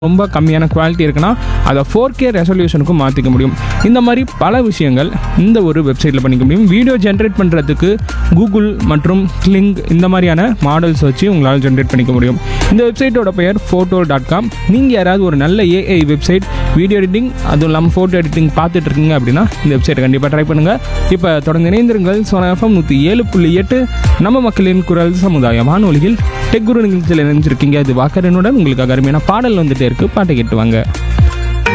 ரொம்ப கம்மியான குவாலிட்டி இருக்குன்னா அதை ஃபோர் கே ரெசல்யூஷனுக்கும் மாற்றிக்க முடியும் இந்த மாதிரி பல விஷயங்கள் இந்த ஒரு வெப்சைட்டில் பண்ணிக்க முடியும் வீடியோ ஜென்ரேட் பண்ணுறதுக்கு கூகுள் மற்றும் கிளிங் இந்த மாதிரியான மாடல்ஸ் வச்சு உங்களால் ஜென்ரேட் பண்ணிக்க முடியும் இந்த வெப்சைட்டோட பெயர் ஃபோட்டோ டாட் காம் நீங்கள் யாராவது ஒரு நல்ல ஏஐ வெப்சைட் வீடியோ எடிட்டிங் அதுவும் இல்லாமல் ஃபோட்டோ எடிட்டிங் பார்த்துட்டு இருக்கீங்க அப்படின்னா இந்த வெப்சைட்டை கண்டிப்பாக ட்ரை பண்ணுங்கள் இப்போ தொடர்ந்து இணைந்திருங்கள் சோனா எஃப்எம் நூற்றி ஏழு புள்ளி எட்டு நம்ம மக்களின் குரல் சமுதாய வானொலியில் டெக் குரு நிகழ்ச்சியில் இணைஞ்சிருக்கீங்க அது வாக்கரனுடன் உங்களுக்கு அருமையான பாடல் வந்துட்டே இருக்கு பாட்டை கேட்டு வாங்க